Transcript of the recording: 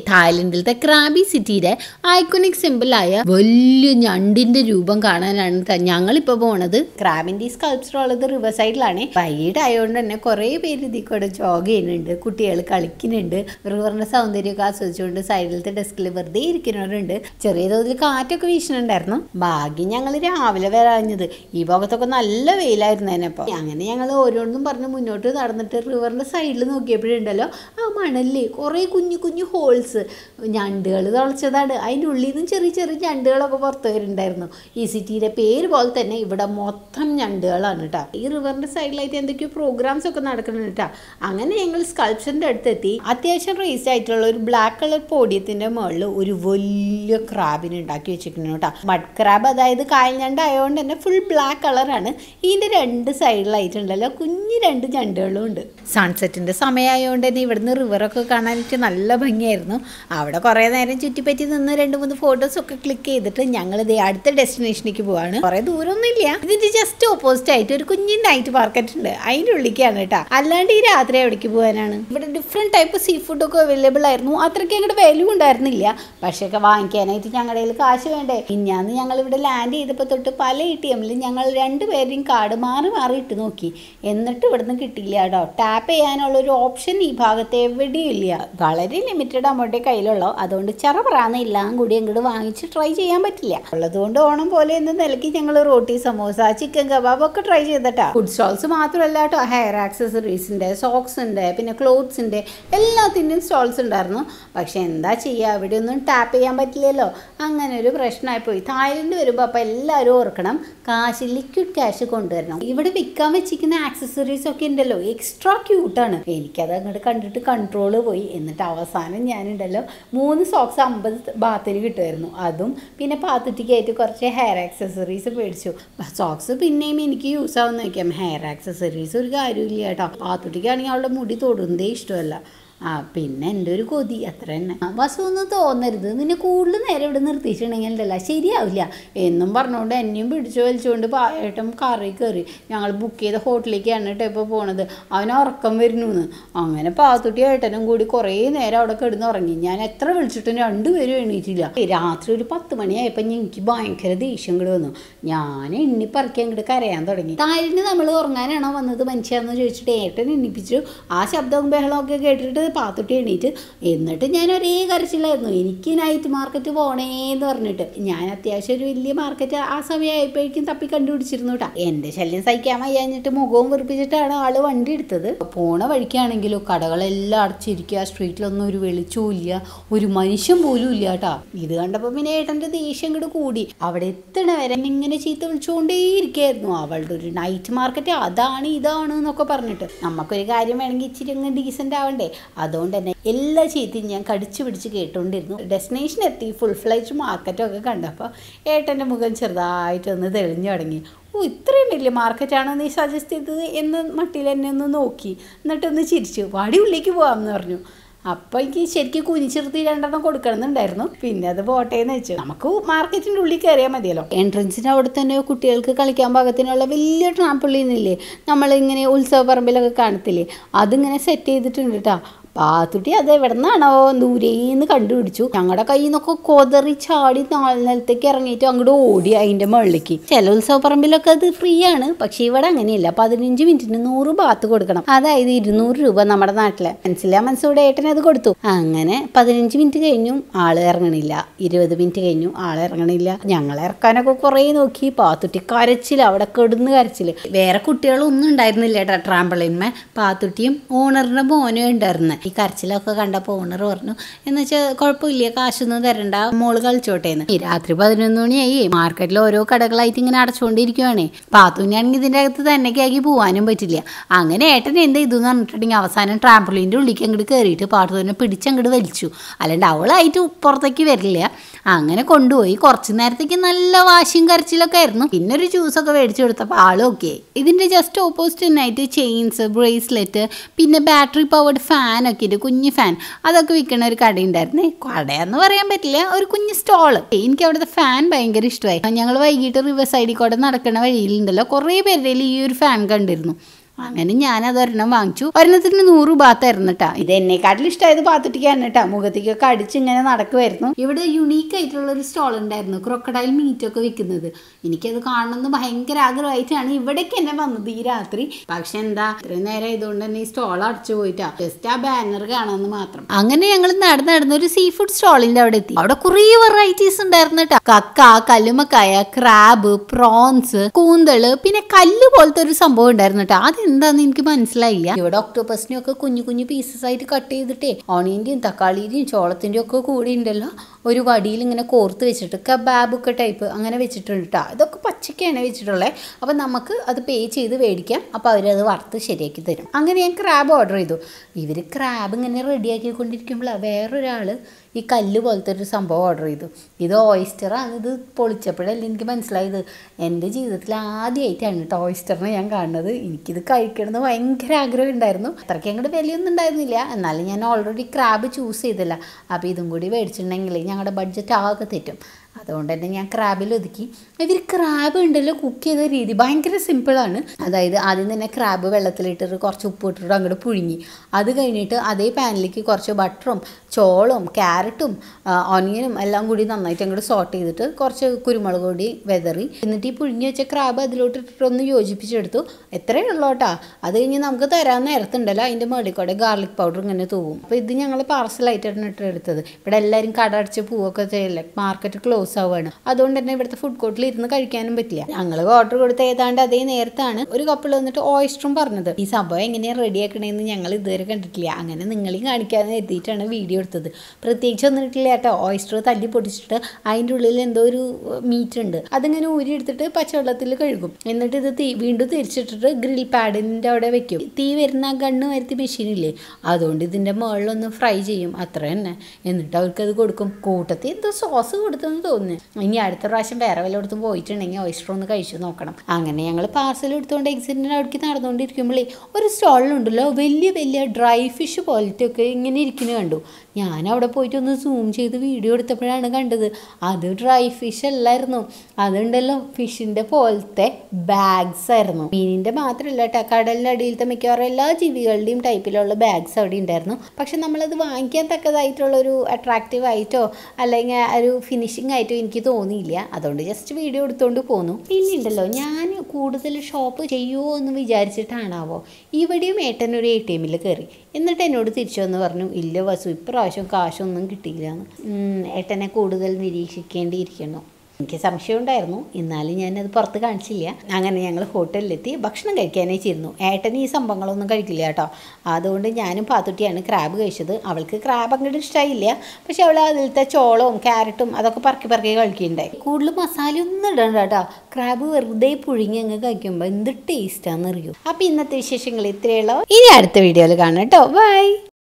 തായ്ലൻഡിലത്തെ Krabi സിറ്റിയുടെ iconic സിമ്പിളായ വലിയ ഞണ്ടിന്റെ രൂപം കാണാനാണ് ത- ഞങ്ങളിപ്പോ പോണത് ക്രാബിന്റെ സ്കൾപ്ചർ ഉള്ളത് റിവർ സൈഡിലാണ് വൈകിട്ട് ആയതുകൊണ്ട് തന്നെ കുറേ പേര് ഇതിൽ കൂടെ ജോഗ് ചെയ്യുന്നുണ്ട് കുട്ടികൾ കളിക്കുന്നുണ്ട് റിവറിന്റെ സൗന്ദര്യമൊക്കെ ആസ്വദിച്ചുകൊണ്ട് സൈഡിലത്തെ ഡെസ്കിൽ വെറുതെ ഇരിക്കുന്നവരുണ്ട് ചെറിയ തോതിൽ കാറ്റൊക്കെ വീശുന്നുണ്ടായിരുന്നു ഭാഗ്യം ഞങ്ങൾ രാവിലെ വരാഞ്ഞത് ഈ ഭാഗത്തൊക്കെ നല്ല വെയിലായിരുന്നു അതിനപ്പം അങ്ങനെ ഞങ്ങൾ ഓരോന്നും പറഞ്ഞ് മുന്നോട്ട് നടന്നിട്ട് റിവറിന്റെ സൈഡിൽ നോക്കിയപ്പോഴുണ്ടല്ലോ ആ മണലിൽ കുറേ കുഞ്ഞു കുഞ്ഞു ഹോൾസ് ഞണ്ടുകൾ തുളച്ചതാണ് അതിൻ്റെ ഉള്ളിൽ നിന്നും ചെറിയ ചെറിയ ഞണ്ടുകളൊക്കെ പുറത്ത് വരുന്നുണ്ടായിരുന്നു ഈ സിറ്റിയുടെ പേര് പോലെ തന്നെ ഇവിടെ മൊത്തം ഞണ്ടുകളാണ് കേട്ടോ ഈ റിവറിന്റെ സൈഡിലായിട്ട് എന്തൊക്കെയോ പ്രോഗ്രാംസ് ഒക്കെ നടക്കുന്നുണ്ട് കേട്ടോ അങ്ങനെ ഞങ്ങൾ സ്കൾപ്ചറിൻ്റെ അടുത്തെത്തി അത്യാവശ്യം റേസ് ആയിട്ടുള്ള ഒരു ബ്ലാക്ക് കളർ പോഡിയത്തിന്റെ മുകളിൽ ഒരു വലിയ ക്രാബിനെ ഉണ്ടാക്കി വെച്ചിരിക്കുന്നു കേട്ടോ മഡ് ക്രാബ് അതായത് കായൽഞണ്ട് ആയതുകൊണ്ട് തന്നെ ഫുൾ ബ്ലാക്ക് കളറാണ് ഇതിന്റെ രണ്ട് സൈഡിലായിട്ടുണ്ടല്ലോ കുഞ്ഞു രണ്ട് ഞണ്ടുകളും ഉണ്ട് സൺസെറ്റിന്റെ സമയമായതുകൊണ്ട് തന്നെ ഇവിടുന്ന് റിവറൊക്കെ കാണാനായിട്ട് നല്ല ഭംഗിയായിരുന്നു അവിടെ കുറേ നേരം ചുറ്റിപ്പറ്റി നിന്ന് രണ്ട് മൂന്ന് ഫോട്ടോസ് ഒക്കെ ക്ലിക്ക് ചെയ്തിട്ട് ഞങ്ങൾ ഇതേ അടുത്ത ഡെസ്റ്റിനേഷനിലേക്ക് പോവാണ് കുറേ ദൂരമൊന്നും ഇല്ല ഇതിന്റെ ജസ്റ്റ് ഓപ്പോസിറ്റ് ആയിട്ട് ഒരു കുഞ്ഞു നൈറ്റ് മാർക്കറ്റ് ഉണ്ട് അതിന്റെ ഉള്ളിലേക്കാണ് കേട്ടോ അല്ലാണ്ട് ഈ രാത്രി എവിടേക്ക് പോകാനാണ് ഇവിടെ ഡിഫറെന്റ് ടൈപ്പ് സീ ഫുഡൊക്കെ അവൈലബിൾ ആയിരുന്നു അത്രയ്ക്ക് അങ്ങോട്ട് വാല്യൂ ഉണ്ടായിരുന്നില്ല പക്ഷേ ഒക്കെ വാങ്ങിക്കാനായിട്ട് ഞങ്ങളുടെ കയ്യിൽ കാശ് വേണ്ടേ ഇന്നാന്ന് ഞങ്ങൾ ഇവിടെ ലാൻഡ് ചെയ്തപ്പോൾ തൊട്ട് പല എ ടി എമ്മിലും ഞങ്ങൾ രണ്ടുപേരുടെയും കാർഡ് മാറി മാറി ഇട്ട് നോക്കി എന്നിട്ട് ഇവിടുന്ന് കിട്ടിയില്ല കേട്ടോ ടാപ്പ് ചെയ്യാനുള്ള ഒരു ഓപ്ഷൻ ഈ ഭാഗത്ത് എവിടെയും ഇല്ല വളരെ ലിമിറ്റഡ് അമൗണ്ടേ കയ്യിലുള്ളൂ അതുകൊണ്ട് ചെറപറാന്ന് എല്ലാം കൂടി അങ്ങോട്ട് വാങ്ങിച്ച് ട്രൈ ചെയ്യാൻ പറ്റില്ല ഉള്ളതുകൊണ്ട് ഓണം പോലെ എന്ന നിലയ്ക്ക് ഞങ്ങൾ റോട്ടി സമോസ ചിക്കൻ കബാബ് ഒക്കെ ട്രൈ ചെയ്തിട്ടാ ഫുഡ് സ്റ്റോൾസ് മാത്രമല്ല കേട്ടോ ഹെയർ ആക്സസറീസിൻ്റെ സോക്സിൻ്റെ പിന്നെ ക്ലോത്ത്സിൻ്റെ എല്ലാത്തിൻ്റെയും സ്റ്റോൾസ് ഉണ്ടായിരുന്നു പക്ഷെ എന്താ ചെയ്യുക അവിടെ ഒന്നും ടാപ്പ് ചെയ്യാൻ പറ്റില്ലല്ലോ അങ്ങനെ ഒരു പ്രശ്നമായിപ്പോയി തായ്ലൻഡ് വരുമ്പോൾ അപ്പോൾ എല്ലാവരും ഓർക്കണം കാശ് ലിക്വിഡ് ക്യാഷ് കൊണ്ടുവരണം ഇവിടെ വിൽക്കാൻ വെച്ചിരിക്കുന്ന ആക്സസറീസ് ഒക്കെ ഉണ്ടല്ലോ എക്സ്ട്രാ ക്യൂട്ടാണ് എനിക്കത് അങ്ങോട്ട് കണ്ടിട്ട് കൺട്രോൾ പോയി എന്നിട്ട് അവസാനം ഞാനുണ്ടല്ലോ മൂന്ന് സോക്സ് അമ്പത് ബാത്തിന് കിട്ടുമായിരുന്നു അതും പിന്നെ പാത്തുട്ടിക്കായിട്ട് കുറച്ച് ഹെയർ ആക്സസറീസ് മേടിച്ചു സോക്സ് പിന്നെയും എനിക്ക് യൂസ് ആവുന്ന വയ്ക്കാം ഹെയർ ആക്സസറീസ് ഒരു കാര്യമില്ല കേട്ടോ പാത്തുട്ടിക്കാണെങ്കിൽ അവളുടെ മുടി തൊടുന്നതേ ഇഷ്ടമല്ല ആ പിന്നെ എൻ്റെ ഒരു കൊതി അത്ര തന്നെ ആ, വസു ഒന്നും തോന്നരുത് നിന്നെ കൂടുതൽ നേരം ഇവിടെ നിർത്തിയിട്ടുണ്ടെങ്കിൽ ഉണ്ടല്ല ശരിയാവില്ല എന്നും പറഞ്ഞുകൊണ്ട് എന്നെയും പിടിച്ചു വലിച്ചുകൊണ്ട് പായേട്ടൻ കാറിൽ കയറി ഞങ്ങൾ ബുക്ക് ചെയ്ത ഹോട്ടലിലേക്കാണ് കേട്ടോ ഇപ്പോൾ പോണത് അവന് ഉറക്കം വരുന്നു എന്ന് അങ്ങനെ പാത്തുട്ടി ഏട്ടനും കൂടി കുറേ നേരം അവിടെ കിടന്ന് ഉറങ്ങി ഞാൻ എത്ര വിളിച്ചിട്ടും രണ്ടുപേരും എണീറ്റില്ല രാത്രി ഒരു പത്ത് മണിയായപ്പോൾ എനിക്ക് ഭയങ്കര ദേഷ്യം കൂടി വന്നു ഞാൻ എണ്ണി പറക്കി അങ്ങോട്ട് കരയാൻ തുടങ്ങി താഴിന് നമ്മൾ ഉറങ്ങാനാണോ വന്നത് മനുഷ്യന്ന് ചോദിച്ചിട്ട് ഏട്ടൻ എണ്ണിപ്പിച്ചു ആ ശബ്ദവും ബഹളമൊക്കെ കേട്ടിട്ട് പാത്തുട്ടി എണീറ്റ് എന്നിട്ട് ഞാൻ ഒരേ കരച്ചിലായിരുന്നു എനിക്ക് നൈറ്റ് മാർക്കറ്റ് പോണേന്ന് പറഞ്ഞിട്ട് ഞാൻ അത്യാവശ്യം ഒരു വലിയ മാർക്കറ്റ് ആ സമയമായപ്പോഴേക്കും തപ്പി കണ്ടുപിടിച്ചിരുന്നു കേട്ടോ എൻ്റെ ശല്യം സഹിക്കാൻ വയ്യാഞ്ഞിട്ട് മുഖവും വെറുപ്പിച്ചിട്ടാണ് ആള് വണ്ടി എടുത്തത് പോണ വഴിക്കാണെങ്കിലോ കടകളെല്ലാം അടച്ചിരിക്കുക സ്ട്രീറ്റിലൊന്നും ഒരു വെളിച്ചവും ഇല്ല ഒരു മനുഷ്യൻ പോലും ഇല്ല കേട്ടോ ഇത് കണ്ടപ്പോൾ പിന്നെ ഏട്ടൻ്റെ ദേഷ്യം കൂടെ കൂടി അവിടെ എത്തണ വരെ എന്നെ ഇങ്ങനെ ചീത്ത വിളിച്ചുകൊണ്ടേയിരിക്കായിരുന്നു അവളുടെ ഒരു നൈറ്റ് മാർക്കറ്റ് അതാണ് ഇതാണ് എന്നൊക്കെ പറഞ്ഞിട്ട് നമുക്കൊരു കാര്യം വേണമെങ്കിൽ ഇച്ചിരി അങ്ങ് ഡീസൻ്റ് ആവണ്ടേ അതുകൊണ്ട് തന്നെ എല്ലാ ചീത്തയും ഞാൻ കടിച്ചു പിടിച്ച് കേട്ടുകൊണ്ടിരുന്നു ഡെസ്റ്റിനേഷൻ എത്തി ഫുൾ ഫ്ലൈറ്റ് മാർക്കറ്റൊക്കെ കണ്ടപ്പോൾ ഏട്ടൻ്റെ മുഖം ചെറുതായിട്ടൊന്ന് തെളിഞ്ഞു തുടങ്ങി ഓ ഇത്രയും വലിയ മാർക്കറ്റാണ് നീ സജസ്റ്റ് ചെയ്തത് എന്ന് മട്ടിൽ എന്നെ ഒന്ന് നോക്കി എന്നിട്ടൊന്ന് ചിരിച്ചു വാടി ഉള്ളിലേക്ക് പോകാമെന്ന് പറഞ്ഞു അപ്പോൾ എനിക്ക് ശരിക്കും കുനിച്ചിർത്തി രണ്ടെണ്ണം കൊടുക്കണമെന്നുണ്ടായിരുന്നു പിന്നെ അത് പോട്ടെ എന്ന് വെച്ചു നമുക്ക് മാർക്കറ്റിൻ്റെ ഉള്ളിൽ കയറിയാൽ മതിയല്ലോ എൻട്രൻസിന് അവിടെ തന്നെ കുട്ടികൾക്ക് കളിക്കാൻ പാകത്തിനുള്ള വലിയ ട്രാമ്പുള്ളിന്നില്ലേ നമ്മളിങ്ങനെ ഉത്സവ പറമ്പിലൊക്കെ കാണത്തില്ലേ അതിങ്ങനെ സെറ്റ് ചെയ്തിട്ടുണ്ട് കേട്ടോ പാത്തുട്ടി അത് എവിടെ നിന്നാണോ ദൂരേന്ന് കണ്ടുപിടിച്ചു ഞങ്ങളുടെ കയ്യിൽ നിന്നൊക്കെ കൊതറി ചാടി നാളെ നിലത്തേക്ക് ഇറങ്ങിയിട്ട് അങ്ങോട്ട് ഓടി അതിന്റെ മുകളിലേക്ക് ചില ഉത്സവ പറമ്പിലൊക്കെ അത് ഫ്രീ ആണ് പക്ഷെ ഇവിടെ അങ്ങനെയല്ല പതിനഞ്ച് മിനിറ്റിന് നൂറ് ബാത്ത് കൊടുക്കണം അതായത് ഇരുന്നൂറ് രൂപ നമ്മുടെ നാട്ടിലെ മനസ്സിലാ മനസ്സോടെ ഏട്ടൻ അത് കൊടുത്തു അങ്ങനെ പതിനഞ്ച് മിനിറ്റ് കഴിഞ്ഞു ആള് ഇറങ്ങണില്ല ഇരുപത് മിനിറ്റ് കഴിഞ്ഞു ആള് ഇറങ്ങണില്ല ഞങ്ങൾ ഇറക്കാനൊക്കെ കുറേ നോക്കി പാത്തുട്ടി കരച്ചില്ല അവിടെ കിടന്ന് കരച്ചില് വേറെ കുട്ടികളൊന്നും ഉണ്ടായിരുന്നില്ല കേട്ടോ ട്രാമ്പളിന്മേ പാത്തുട്ടിയും ഓണറിന്റെ മോനും ഉണ്ടായിരുന്നു ഈ കരച്ചിലൊക്കെ കണ്ടപ്പോൾ ഓണർ പറഞ്ഞു എന്ന് വെച്ചാൽ കുഴപ്പമില്ല കാശൊന്നും തരണ്ട മോള് കളിച്ചോട്ടേന്ന് ഈ രാത്രി പതിനൊന്ന് മണിയായി മാർക്കറ്റിൽ ഓരോ കടകളായിട്ട് ഇങ്ങനെ അടച്ചുകൊണ്ടിരിക്കുവാണേ പാത്തുവിനാണെങ്കിൽ ഇതിൻ്റെ അകത്ത് തന്നെക്കാക്കി പോകാനും പറ്റില്ല അങ്ങനെ ഏട്ടൻ എന്ത് ചെയ്തു എന്ന് പറഞ്ഞിട്ടുണ്ടെങ്കിൽ അവസാനം ട്രാമ്പുളിൻ്റെ ഉള്ളിലേക്ക് അങ്ങോട്ട് കയറിയിട്ട് പാത്തുവിനെ പിടിച്ചങ്ങോട്ട് വലിച്ചു അല്ലാണ്ട് അവളായിട്ട് പുറത്തേക്ക് വരില്ല അങ്ങനെ കൊണ്ടുപോയി കുറച്ച് നേരത്തേക്ക് നല്ല വാശിയും കരച്ചിലൊക്കെ ആയിരുന്നു പിന്നെ ഒരു ജ്യൂസൊക്കെ മേടിച്ചു കൊടുത്തപ്പോൾ ആളും ഓക്കെ ഇതിൻ്റെ ജസ്റ്റ് ഓപ്പോസിറ്റ് ആയിട്ട് ചെയിൻസ് ബ്രേസ്ലെറ്റ് പിന്നെ ബാറ്ററി പവർഡ് ഫാൻ ഒക്കെ ഉണ്ട് കുഞ്ഞ് ഫാൻ അതൊക്കെ വിൽക്കണ ഒരു കടയുണ്ടായിരുന്നേ കടയെന്ന് പറയാൻ പറ്റില്ല ഒരു കുഞ്ഞ് സ്റ്റോള് എനിക്ക് അവിടുത്തെ ഫാൻ ഭയങ്കര ഇഷ്ടമായി ഞങ്ങൾ വൈകിട്ട് റിവർ സൈഡിൽ കൂടെ നടക്കണ വഴിയിലുണ്ടല്ലോ കുറേ പേരുടെ ഈ ഒരു ഫാൻ കണ്ടിരുന്നു അങ്ങനെ ഞാൻ അത് ഒരെണ്ണം വാങ്ങിച്ചു ഒരെണ്ണത്തിന് നൂറ് ബാത്തായിരുന്നു കേട്ടാ ഇത് എന്നെക്കാട്ടിലും ഇഷ്ടമായത് പാത്തുട്ടിക്കാണ് കേട്ടാ മുഖത്തേക്കൊക്കെ അടിച്ച് ഇങ്ങനെ നടക്കുമായിരുന്നു ഇവിടെ യുണീക്ക് ആയിട്ടുള്ള ഒരു സ്റ്റോൾ ഉണ്ടായിരുന്നു ക്രൊക്കഡൈൽ മീറ്റ് ഒക്കെ വിൽക്കുന്നത് എനിക്കത് കാണണമെന്ന് ഭയങ്കര ആഗ്രഹമായിട്ടാണ് ഇവിടേക്ക് എന്നെ വന്നത് ഈ രാത്രി പക്ഷെ എന്താ ഇത്രയും നേരം ഇതുകൊണ്ട് തന്നെ ഈ സ്റ്റോൾ അടച്ചു പോയിട്ടാ ജസ്റ്റ് ആ ബാനർ കാണാമെന്ന് മാത്രം അങ്ങനെ ഞങ്ങൾ നടന്ന് നടന്ന് ഒരു സീ ഫുഡ് സ്റ്റോളിന്റെ അവിടെ എത്തി അവിടെ കുറേ വെറൈറ്റീസ് ഉണ്ടായിരുന്നു കേട്ടോ കക്ക കല്ലുമക്കായ ക്രാബ് പ്രോൺസ് കൂന്തള് പിന്നെ കല്ല് പോലത്തെ ഒരു സംഭവം ഉണ്ടായിരുന്നു കേട്ടോ അതെന്താന്ന് എനിക്ക് മനസ്സിലായില്ല ഇവിടെ ഒക്ടോപ്പസിനെ ഒക്കെ കുഞ്ഞു കുഞ്ഞു പീസസ് ആയിട്ട് കട്ട് ചെയ്തിട്ടേ ഓണിയന്റെയും തക്കാളിയുടെയും ചോളത്തിന്റെയും ഒക്കെ കൂടി ഉണ്ടല്ലോ ഒരു വടിയിൽ ഇങ്ങനെ കോർത്ത് വെച്ചിട്ട് കബാബൊക്കെ ടൈപ്പ് അങ്ങനെ വെച്ചിട്ടുണ്ട് കേട്ടോ ഇതൊക്കെ പച്ചക്കാണ് വെച്ചിട്ടുള്ളത് അപ്പം നമുക്ക് അത് പേ ചെയ്ത് മേടിക്കാം അപ്പോൾ അവരത് വറുത്ത് ശരിയാക്കി തരും അങ്ങനെ ഞാൻ ക്രാബ് ഓർഡർ ചെയ്തു ഇവർ ക്രാബ് ഇങ്ങനെ റെഡിയാക്കിക്കൊണ്ടിരിക്കുമ്പോഴാണ് വേറൊരാൾ ഈ കല്ല് പോലത്തെ ഒരു സംഭവം ഓർഡർ ചെയ്തു ഇത് ഓയിസ്റ്ററാണ് ഇത് പൊളിച്ചപ്പോഴല്ലേ എനിക്ക് മനസ്സിലായത് എൻ്റെ ജീവിതത്തിൽ ആദ്യമായിട്ടാണ് കേട്ടോ ഓയിസ്റ്ററിനെ ഞാൻ കാണുന്നത് എനിക്കിത് കഴിക്കണമെന്ന് ഭയങ്കര ആഗ്രഹം ഉണ്ടായിരുന്നു അത്രയ്ക്ക് അങ്ങോട്ട് വിലയൊന്നും ഉണ്ടായിരുന്നില്ല എന്നാലും ഞാൻ ഓൾറെഡി ക്രാബ് ചൂസ് ചെയ്തില്ല അപ്പോൾ ഇതും കൂടി മേടിച്ചിട്ടുണ്ടെങ്കിൽ ഞങ്ങളുടെ ബഡ്ജറ്റ് ആകെ തെറ്റും അതുകൊണ്ട് തന്നെ ഞാൻ ക്രാബിൽ ഒതുക്കി ഇവർ ക്രാബ് ഉണ്ടല്ലോ കുക്ക് ചെയ്ത രീതി ഭയങ്കര സിമ്പിളാണ് അതായത് ആദ്യം തന്നെ ക്രാബ് വെള്ളത്തിലിട്ടിട്ട് കുറച്ച് ഉപ്പ് ഇട്ടിട്ട് അങ്ങോട്ട് പുഴുങ്ങി അത് കഴിഞ്ഞിട്ട് അതേ പാനിലേക്ക് കുറച്ച് ബട്ടറും ചോളും ക്യാരറ്റും ഓനിയനും എല്ലാം കൂടി നന്നായിട്ട് അങ്ങോട്ട് സോട്ട് ചെയ്തിട്ട് കുറച്ച് കുരുമുളക് പൊടി വെതറി എന്നിട്ട് ഈ പുഴുങ്ങി വെച്ച ക്രാബ് അതിലോട്ട് ഇട്ടിട്ട് ഒന്ന് യോജിപ്പിച്ചെടുത്തു എത്രയേ ഉള്ളൂ കേട്ടോ അത് കഴിഞ്ഞ് നമുക്ക് തരാൻ നേരത്തുണ്ടല്ലോ അതിൻ്റെ മേളിൽ കൂടെ ഗാർലിക് പൗഡർ ഇങ്ങനെ തൂവും അപ്പോൾ ഇത് ഞങ്ങൾ പാർസലായിട്ടാണ് ഇട്ട് എടുത്തത് ഇവിടെ എല്ലാവരും കട അടച്ച് പോവൊക്കെ ചെയ്യല്ലേ മാർക്കറ്റ് ക്ലോസ് ആവുകയാണ് അതുകൊണ്ട് തന്നെ ഇവിടുത്തെ ഫുഡ് കോർട്ടിൽ ഇരുന്ന് കഴിക്കാനും പറ്റില്ല ഞങ്ങൾ ഓർഡർ കൊടുത്ത ഏതാണ്ട് അതേ നേരത്താണ് ഒരു കപ്പിൾ വന്നിട്ട് ഓയിസ്റ്ററും പറഞ്ഞത് ഈ സംഭവം എങ്ങനെയാണ് റെഡിയാക്കണേന്ന് ഞങ്ങൾ ഇതുവരെ കണ്ടിട്ടില്ല അങ്ങനെ നിങ്ങളെയും കാണിക്കാതെ എത്തിയിട്ടാണ് വീഡിയോ എടുത്തത് പ്രത്യേകിച്ച് ഒന്നും ഇട്ടില്ല കേട്ടോ ഓയിസ്റ്റർ തല്ലി പൊട്ടിച്ചിട്ട് അതിൻ്റെ ഉള്ളിൽ എന്തോ ഒരു മീറ്റ് ഉണ്ട് അതിങ്ങനെ ഊരി എടുത്തിട്ട് പച്ചവെള്ളത്തിൽ കഴുകും എന്നിട്ട് ഇത് തീ വീണ്ടും തിരിച്ചിട്ടിട്ട് ഗ്രിൽ പാഡിൻ്റെ അവിടെ വെക്കും തീ വരുന്ന ആ ഗണ്ണ് വരുത്തി മെഷീനില്ലേ അതുകൊണ്ട് ഇതിൻ്റെ മുകളിലൊന്ന് ഫ്രൈ ചെയ്യും അത്ര തന്നെ എന്നിട്ട് അവർക്കത് കൊടുക്കും കൂട്ടത്തിൽ എന്തോ സോസ് കൊടുത്തെന്ന് തോന്നുന്നു ഇനി അടുത്ത പ്രാവശ്യം വേറെ വല്ലയിടത്തും പോയിട്ടുണ്ടെങ്കിൽ ഓയിസ്റ്റർ ഒന്ന് കഴിച്ചു നോക്കണം അങ്ങനെ ഞങ്ങൾ പാർസൽ എടുത്തുകൊണ്ട് എക്സിറ്റിൻ്റെ അവിടേക്ക് നടന്നുകൊണ്ടിരിക്കുമ്പോഴേ ഒരു സ്റ്റോളിലുണ്ടല്ലോ വലിയ വലിയ ഡ്രൈ ഫിഷ് പോലത്തെ ഒക്കെ ഇങ്ങനെ ഇരിക്കുന്നത് കണ്ടു ഞാൻ അവിടെ പോയിട്ട് ഒന്ന് സൂം ചെയ്ത് വീഡിയോ എടുത്തപ്പോഴാണ് കണ്ടത് അത് ഡ്രൈ ഫിഷ് അല്ലായിരുന്നു അതുണ്ടല്ലോ ഫിഷിൻ്റെ പോലത്തെ ബാഗ്സ് ആയിരുന്നു മീനിൻ്റെ മാത്രമല്ല കേട്ടോ കടലിൻ്റെ അടിയിലത്തെ മിക്കവാറും എല്ലാ ജീവികളുടെയും ടൈപ്പിലുള്ള ബാഗ്സ് അവിടെ ഉണ്ടായിരുന്നു പക്ഷെ നമ്മളത് വാങ്ങിക്കാൻ തക്കതായിട്ടുള്ള ഒരു അട്രാക്റ്റീവ് ആയിട്ടോ അല്ലെങ്കിൽ ഒരു ഫിനിഷിംഗ് ആയിട്ടോ എനിക്ക് തോന്നിയില്ല അതുകൊണ്ട് ജസ്റ്റ് വീഡിയോ എടുത്തുകൊണ്ട് പോന്നു പിന്നെ ഉണ്ടല്ലോ ഞാൻ കൂടുതൽ ഷോപ്പ് ചെയ്യുമോ എന്ന് വിചാരിച്ചിട്ടാണാവോ ഇവിടെയും ഏട്ടൻ ഒരു എ ടി എമ്മിൽ കയറി എന്നിട്ട് എന്നോട് തിരിച്ചു വന്ന് പറഞ്ഞു ഇല്ല വസു ഇപ്രാവശ്യം കാശൊന്നും കിട്ടിയില്ല എന്ന് ഉം, ഏട്ടനെ കൂടുതൽ നിരീക്ഷിക്കേണ്ടിയിരിക്കുന്നു എനിക്ക് സംശയം ഉണ്ടായിരുന്നു എന്നാലും ഞാനത് പുറത്ത് കാണിച്ചില്ല അങ്ങനെ ഞങ്ങൾ ഹോട്ടലിലെത്തി ഭക്ഷണം കഴിക്കാനേ ചെയ്തിരുന്നു ഏട്ടന് ഈ സംഭവങ്ങളൊന്നും കഴിക്കില്ല കേട്ടോ അതുകൊണ്ട് ഞാനും പാത്തുട്ടിയാണ് ക്രാബ് കഴിച്ചത് അവൾക്ക് ക്രാബ് അങ്ങോട്ട് ഇഷ്ടമായില്ല പക്ഷെ അവൾ അതിലത്തെ ചോളവും ക്യാരറ്റും അതൊക്കെ പറക്കി പറക്കി കഴിക്കുകയുണ്ടായി കൂടുതൽ മസാലയൊന്നും ഇടണ്ട കേട്ടോ ക്രാബ് വെറുതെ പുഴുങ്ങി അങ്ങ് കഴിക്കുമ്പോൾ എന്ത് ടേസ്റ്റാണെന്ന് അറിയൂ അപ്പോൾ ഇന്നത്തെ വിശേഷങ്ങൾ ഇത്രയുള്ളൂ ഇനി അടുത്ത വീഡിയോയിൽ കാണാം കേട്ടോ ബൈ